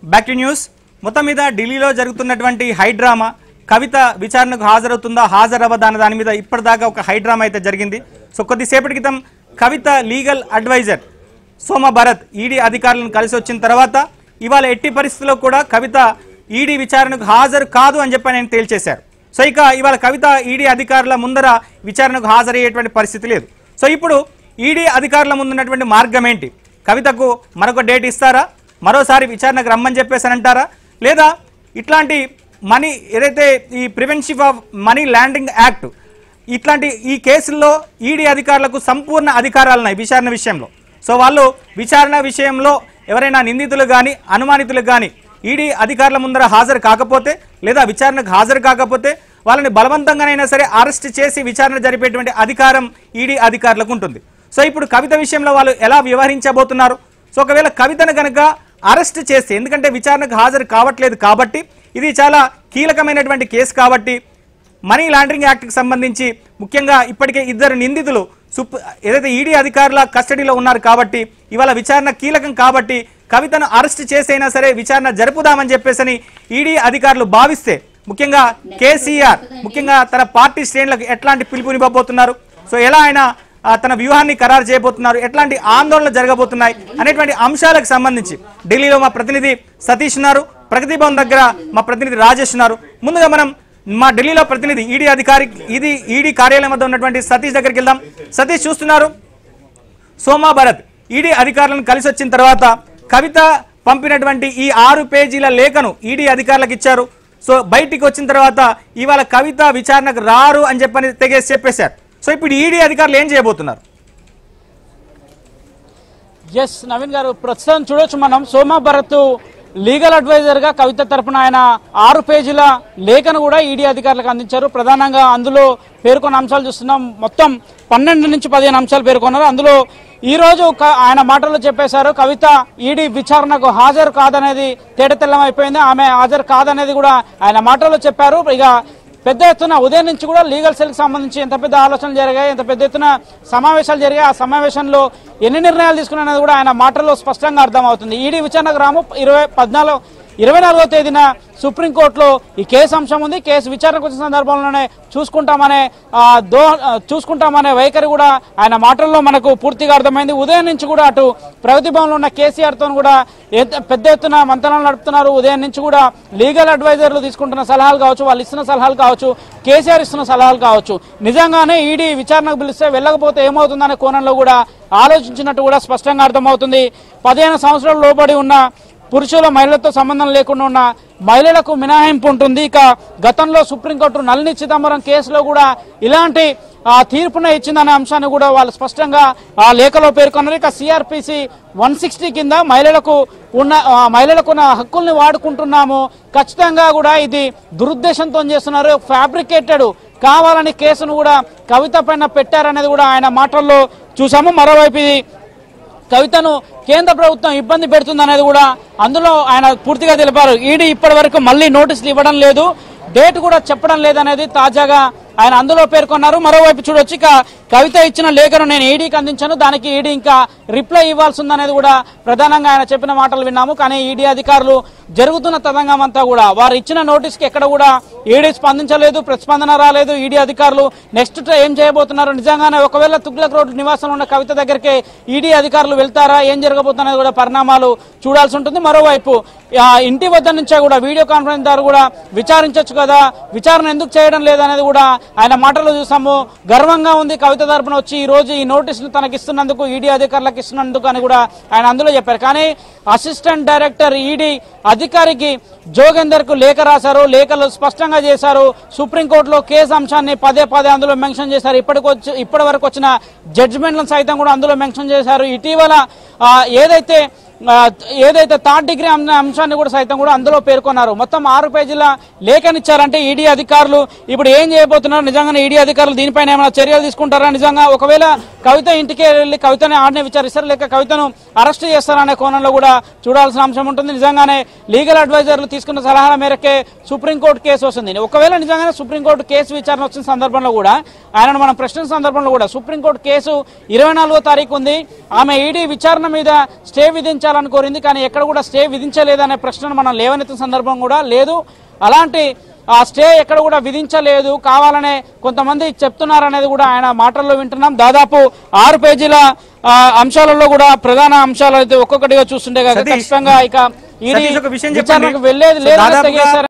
back to news మొత్తం మీద ఢిల్లీలో జరుగుతున్నటువంటి హైడ్రామా కవిత విచారణకు హాజరవుతుందా హాజరవ్వదా అన్న దాని మీద ఇప్పటిదాకా ఒక హైడ్రామా అయితే జరిగింది సో కొద్దిసేపటి క్రితం Kavitha legal adviser Soma Bharat ED అధికారులను కలిసి వచ్చిన తర్వాత ఇవాళ ఎట్టి పరిస్థితుల్లో కూడా కవిత ఈడీ విచారణకు హాజరు కాదు అని చెప్పి ఆయన తేల్చేశారు సో ఇక ఇవాళ కవిత ఈడీ అధికారుల ముందర విచారణకు హాజరయ్యేటువంటి పరిస్థితి లేదు సో ఇప్పుడు ఈడీ అధికారుల ముందున్నటువంటి మార్గం ఏంటి కవితకు మరొక డేట్ ఇస్తారా మరోసారి విచారణకు రమ్మని చెప్పేసి అని అంటారా లేదా ఇట్లాంటి మనీ ఏదైతే ఈ prevention of money laundering act ఇట్లాంటి ఈ కేసుల్లో ఈడీ అధికారులకు సంపూర్ణ అధికారాలు ఉన్నాయి విచారణ విషయంలో సో వాళ్ళు విచారణ విషయంలో ఎవరైనా నిందితులు కానీ అనుమానితులు కానీ ఈడీ అధికారుల ముందర హాజరు కాకపోతే లేదా విచారణకు హాజరు కాకపోతే వాళ్ళని బలవంతంగానైనా సరే అరెస్ట్ చేసి విచారణ జరిపేటువంటి అధికారం ఈడీ అధికారులకు ఉంటుంది సో ఇప్పుడు కవిత విషయంలో వాళ్ళు ఎలా వ్యవహరించబోతున్నారు సో ఒకవేళ కవితను కనుక అరెస్ట్ చేస్తే ఎందుకంటే విచారణకు హాజరు కావట్లేదు కాబట్టి ఇది చాలా కీలకమైనటువంటి కేసు కాబట్టి మనీ లాండరింగ్ యాక్ట్కి సంబంధించి ముఖ్యంగా ఇప్పటికే ఇద్దరు నిందితులు సుప్ ఏదైతే ఈడీ అధికారుల కస్టడీలో ఉన్నారు కాబట్టి ఇవాళ విచారణ కీలకం కాబట్టి కవితను అరెస్ట్ చేసైనా సరే విచారణ జరుపుదామని చెప్పేసని ఈడీ అధికారులు భావిస్తే ముఖ్యంగా కేసీఆర్ ముఖ్యంగా తన పార్టీ శ్రేణులకు ఎట్లాంటి పిలుపునివ్వబోతున్నారు సో ఎలా ఆయన ఆ, తన వ్యూహాన్ని ఖరారు చేయబోతున్నారు ఎట్లాంటి ఆందోళనలు జరగబోతున్నాయి అనేటువంటి అంశాలకు సంబంధించి ఢిల్లీలో మా ప్రతినిధి సతీష్ ఉన్నారు ప్రగతి భవన్ దగ్గర మా ప్రతినిధి రాజేష్ ఉన్నారు ముందుగా మనం మా ఢిల్లీలో ప్రతినిధి ఈడీ అధికారి ఇది ఈడీ కార్యాలయం వద్ద ఉన్నటువంటి సతీష్ దగ్గరికి వెళ్దాం సతీష్ చూస్తున్నారు సోమా భరత్ ఈడీ అధికారులను కలిసి వచ్చిన తర్వాత కవిత పంపినటువంటి ఈ ఆరు పేజీల లేఖను ఈడీ అధికారులకు ఇచ్చారు సో బయటికి వచ్చిన తర్వాత ఇవాళ కవిత విచారణకు రారు అని చెప్పని తెగేసి చెప్పేశారు సో ఇప్పుడు ఈడీ అధికారులు ఏం చేయబోతున్నారు ఎస్ నవీన్ గారు ప్రస్తుతం చూడొచ్చు మనం సోమా భరత్ లీగల్ అడ్వైజర్ గా కవిత తరపున ఆయన ఆరు పేజీల లేఖను కూడా ఈడీ అధికారులకు అందించారు ప్రధానంగా అందులో పేర్కొన్న అంశాలు చూస్తున్నాం మొత్తం పన్నెండు నుంచి పదిహేను అంశాలు పేర్కొన్నారు అందులో ఈ రోజు క- ఆయన మాటల్లో చెప్పేశారు కవిత ఈడీ విచారణకు హాజరు కాదనేది తేటతెల్లం అయిపోయింది ఆమె హాజరు కాదనేది కూడా ఆయన మాటల్లో చెప్పారు ఇక పెద్ద ఎత్తున ఉదయం నుంచి కూడా లీగల్ సెల్కి సంబంధించి ఎంత పెద్ద ఆలోచనలు జరిగాయి ఎంత పెద్ద ఎత్తున సమావేశాలు జరిగాయి ఆ సమావేశంలో ఎన్ని నిర్ణయాలు తీసుకున్నది కూడా ఆయన మాటల్లో స్పష్టంగా అర్థమవుతుంది ఈడీ విచారణకు రాము ఇరవై పద్నాలుగు ఇరవై నాలుగో తేదీన సుప్రీంకోర్టులో ఈ కేసు అంశం ఉంది కేసు విచారణకు వచ్చిన సందర్భంలోనే చూసుకుంటామనే ఆ, దో ఆ, చూసుకుంటామనే వైఖరి కూడా ఆయన మాటల్లో మనకు పూర్తిగా అర్థమైంది ఉదయం నుంచి కూడా అటు ప్రగతి భవన్లో ఉన్న కేసీఆర్ తో కూడా ఎత్- పెద్ద ఎత్తున మంతనాలు నడుపుతున్నారు ఉదయం నుంచి కూడా లీగల్ అడ్వైజర్లు తీసుకుంటున్న సలహాలు కావచ్చు వాళ్ళు ఇస్తున్న సలహాలు కావచ్చు కేసీఆర్ ఇస్తున్న సలహాలు కావచ్చు నిజంగానే ఈడీ విచారణకు పిలిస్తే వెళ్ళకపోతే ఏమవుతుందనే కోణంలో కూడా ఆలోచించినట్టు కూడా స్పష్టంగా అర్థమవుతుంది పదిహేను సంవత్సరాల లోబడి ఉన్న పురుషుల మహిళలతో సంబంధం లేకుండా ఉన్న మహిళలకు మినహాయింపు ఉంటుంది ఇక గతంలో సుప్రీంకోర్టు నళిని చిదంబరం కేసులో కూడా ఇలాంటి ఆ తీర్పున ఇచ్చిందనే అంశాన్ని కూడా వాళ్ళు స్పష్టంగా ఆ లేఖలో పేర్కొన్నారు ఇక సిఆర్పిసి వన్ సిక్స్టీ కింద మహిళలకు ఉన్న ఆ మహిళలకు ఉన్న హక్కుల్ని వాడుకుంటున్నాము ఖచ్చితంగా కూడా ఇది దురుద్దేశంతో చేస్తున్నారు ఫ్యాబ్రికేటెడ్ కావాలని కేసును కూడా కవిత పైన పెట్టారనేది కూడా ఆయన మాటల్లో చూసాము మరోవైపు ఇది కవితను కేంద్ర ప్రభుత్వం ఇబ్బంది పెడుతుంది అనేది కూడా అందులో ఆయన పూర్తిగా తెలిపారు ఈడీ ఇప్పటి వరకు మళ్ళీ నోటీసులు ఇవ్వడం లేదు డేట్ కూడా చెప్పడం లేదనేది తాజాగా ఆయన అందులో పేర్కొన్నారు మరోవైపు చూడొచ్చు ఇక కవిత ఇచ్చిన లేఖను నేను ఈడీకి అందించాను దానికి ఈడీ ఇంకా రిప్లై ఇవ్వాల్సి ఉందనేది కూడా ప్రధానంగా ఆయన చెప్పిన మాటలు విన్నాము కానీ ఈడీ అధికారులు జరుగుతున్న తతంగం అంతా కూడా వారు ఇచ్చిన నోటీస్కి ఎక్కడ కూడా ఈడీ స్పందించలేదు ప్రతిస్పందన రాలేదు ఈడీ అధికారులు నెక్స్ట్ ఏం చేయబోతున్నారు నిజంగానే ఒకవేళ తుగ్లక్ రోడ్డు నివాసంలో ఉన్న కవిత దగ్గరికి ఈడీ అధికారులు వెళ్తారా ఏం జరగబోతున్నది కూడా పరిణామాలు చూడాల్సి ఉంటుంది మరోవైపు ఆ, ఇంటి వద్ద నుంచే కూడా వీడియో కాన్ఫరెన్స్ ద్వారా కూడా విచారించవచ్చు కదా విచారణ ఎందుకు చేయడం లేదనేది కూడా ఆయన మాటలు చూసాము గర్వంగా ఉంది కవిత తరపున వచ్చి ఈ రోజు ఈ నోటీసులు తనకి ఇస్తున్నందుకు ఈడీ అధికారులకు ఇస్తున్నందుకు అని కూడా ఆయన అందులో చెప్పారు కానీ అసిస్టెంట్ డైరెక్టర్ ఈడీ అధికారికి జోగేందర్ కు లేఖ రాశారు లేఖలు స్పష్టంగా చేశారు సుప్రీంకోర్టులో కేసు అంశాన్ని పదే పదే అందులో మెన్షన్ చేశారు ఇప్పటికొచ్చి ఇప్పటి వరకు వచ్చిన జడ్జిమెంట్లను సైతం కూడా అందులో మెన్షన్ చేశారు ఇటీవల ఆ, ఏదైతే ఆ, ఏదైతే థర్డ్ డిగ్రీ అన్న అంశాన్ని కూడా సైతం కూడా అందులో పేర్కొన్నారు మొత్తం ఆరు పేజీల లేఖనిచ్చారంటే ఈడీ అధికారులు ఇప్పుడు ఏం చేయబోతున్నారు నిజంగానే ఈడీ అధికారులు దీనిపైన ఏమైనా చర్యలు తీసుకుంటారా నిజంగా ఒకవేళ కవిత ఇంటికి వెళ్ళి కవితని ఆడనే విచారిస్తారు లేక కవితను అరెస్ట్ చేస్తారనే కోణంలో కూడా చూడాల్సిన అంశం ఉంటుంది నిజంగానే లీగల్ అడ్వైజర్లు తీసుకున్న సలహాల మేరకే సుప్రీంకోర్టు కేసు వస్తుంది ఒకవేళ నిజంగానే సుప్రీంకోర్టు కేసు విచారణ వచ్చిన సందర్భంలో కూడా ఆయనను మనం ప్రశ్నించిన సందర్భంలో కూడా సుప్రీంకోర్టు కేసు ఇరవై నాలుగో తారీఖు ఉంది ఆమె ఈడీ విచారణ మీద స్టే విధించారు విధించాలని కోరింది కానీ ఎక్కడ కూడా స్టే విధించలేదనే ప్రశ్నను మనం లేవనెత్తిన సందర్భం కూడా లేదు అలాంటి ఆ స్టే ఎక్కడ కూడా విధించలేదు కావాలనే కొంతమంది చెప్తున్నారనేది కూడా ఆయన మాటల్లో వింటున్నాం దాదాపు ఆరు పేజీల ఆ, అంశాలలో కూడా ప్రధాన అంశాలు అయితే ఒక్కొక్కటిగా చూస్తుంటే కనుక సతీష్, ఖచ్చితంగా ఇక ఈడీ సతీష్ ఒక విషయం చెప్పండి విచారణకు వెళ్ళేది సో లేదు దాదాపుగా తెగేశారు